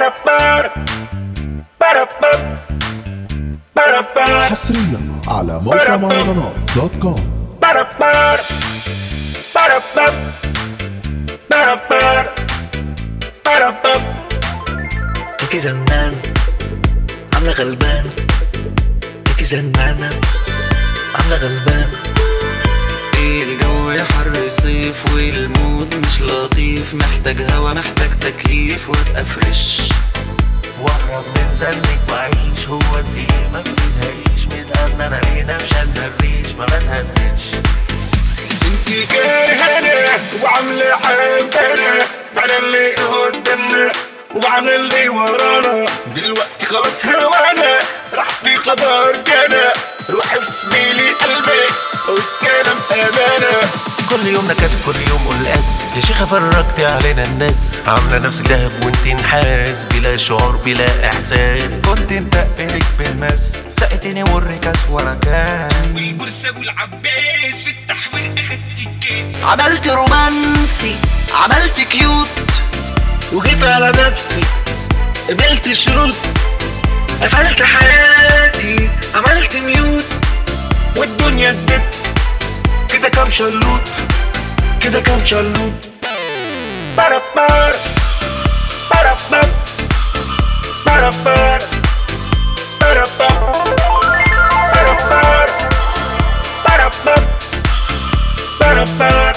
Ba-da-ba. Ba-da-ba. Ba-da-ba. حصريا على موقع مهرجانات دوت كوم Ba-da-ba. Ba-da-ba. Ba-da-ba. Ba-da-ba. انتي زنان عاملة غلبان انتي زنانة عاملة غلبان ايه الجو حر صيف والمود مش لطيف محتاج هوا محتاج تكييف وابقى فريش واهرب من زنك وعيش هو انت ايه ما بتزهقيش متأنى انا ليه نمشى الريش ما بتهددش انتي كارهانة وعاملة حبانة على اللي قدامنا وعامل اللي ورانا دلوقتي خلاص هوانا راح في خبر جانا روحي بسبيلي قلبي والسلام امانه كل يوم نكد كل يوم قلقاس يا شيخة فرجتي علينا الناس عاملة نفسك دهب وانت نحاس بلا شعور بلا احساس كنت متقلك بالمس سقتني والركاز ورا كاس والبورصه والعباس في التحويل اخدت الكيس عملت رومانسي عملت كيوت وجيت على نفسي قبلت الشروط قفلت حياتي عملت ميوت والدنيا ادت كده كام شلوت كده كام شلوت بارابار بارابار بارابار بارابار بارابار بارابار بارابار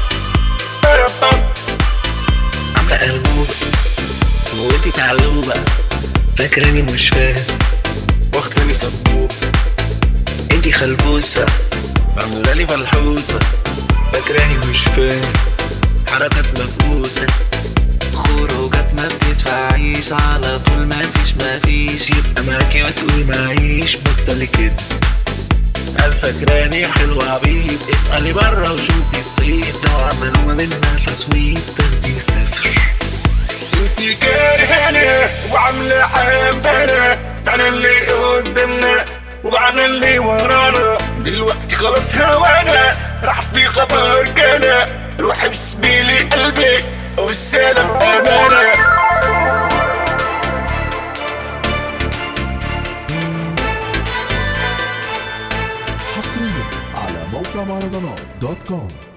بارابار عاملة قلبوبة وانتي تعلوبة فاكراني مش فاهم واخداني سبوبة انتي خلبوسة عاملة لي فلحوسة فاكراني مش فاهم حركات مفقوسة خروجات ما بتدفعيش على طول ما فيش ما فيش يبقى معاكي وتقولي معيش بطلي كده قال فاكراني حلو عبيد اسألي برا وشوفي الصيت ده عملوا منها تصويت تاخدي صفر انتي كارهانة وعاملة حبانة على اللي قدامنا وعن اللي ورانا دلوقتي خلاص هوانا راح في خبر جانا روحي بسبيلي قلبي والسلام امانه حصريا على موقع مهرجانات دوت كوم